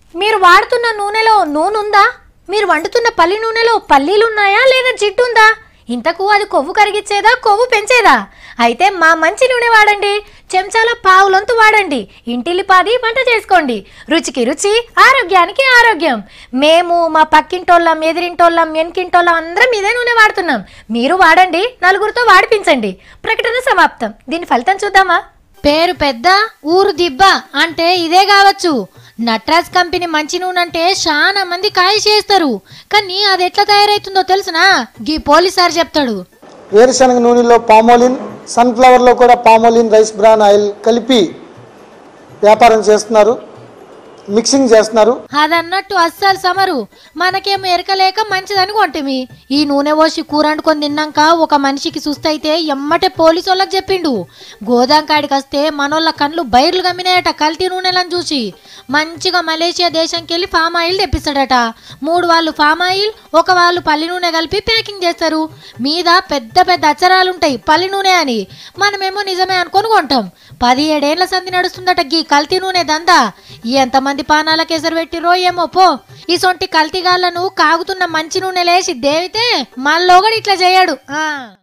మీరు వాడుతున్న నూనెలో నూనె ఉందా మీరు వండుతున్న పల్లి నూనెలో పల్లీలు ఉన్నాయా లేదా జిడ్డు ఉందా ఇంతకు అది కొవ్వు కరిగిచ్చేదా కొవ్వు పెంచేదా అయితే మా మంచి నూనె వాడండి చెంచాల పావులొంతు వాడండి ఇంటిల్లిపాది వంట చేసుకోండి రుచికి రుచి ఆరోగ్యానికి ఆరోగ్యం మేము మా పక్కింటోళ్ళం ఎదిరింటోళ్ళం వెనకింటోళ్ళం అందరం ఇదే నూనె వాడుతున్నాం మీరు వాడండి నలుగురితో వాడిపించండి ప్రకటన సమాప్తం దీని ఫలితం చూద్దామా పేరు పెద్ద ఊరు దిబ్బ అంటే ఇదే కావచ్చు నట్రాజ్ కంపెనీ మంచి నూనె అంటే చాలా మంది కాయ చేస్తారు కానీ అది ఎట్లా తయారైతుందో తెలుసునా గీ పోలీస్ సార్ చెప్తాడు వేరుశనగ నూనెలో పామోలిన్ సన్ఫ్లవర్లో కూడా పామోలిన్ రైస్ బ్రాన్ ఆయిల్ కలిపి వ్యాపారం చేస్తున్నారు మిక్సింగ్ చేస్తున్నారు అదన్నట్టు అస్సలు సమరు మనకేమో ఎరకలేక మంచిదని కొంటిమి ఈ నూనె పోసి కూర వండుకొని తిన్నాక ఒక మనిషికి సుస్తైతే ఎమ్మటే పోలీసు వాళ్ళకి చెప్పిండు గోదాం కాడికి వస్తే మనోళ్ళ కళ్ళు బైర్లు గమ్మినాయట కల్తీ నూనెలను చూసి మంచిగా మలేషియా దేశంకి వెళ్ళి ఫామ్ ఆయిల్ తెప్పిస్తాడట మూడు వాళ్ళు ఫామ్ ఆయిల్ ఒక వాళ్ళు పల్లి నూనె కలిపి ప్యాకింగ్ చేస్తారు మీద పెద్ద పెద్ద అచ్చరాలు ఉంటాయి పల్లి నూనె అని మనమేమో నిజమే అనుకొని కొంటాం పదిహేడేళ్ల సంధి నడుస్తుందట గీ కల్తీ నూనె దందా ఎంతమంది పానాలకు ఎసరు పెట్టిరో ఏమో పో ఈ సొంటి కల్తీగాళ్ళను కాగుతున్న మంచి నూనె లేసి దేవితే మళ్ళీ ఇట్లా చేయడు ఆ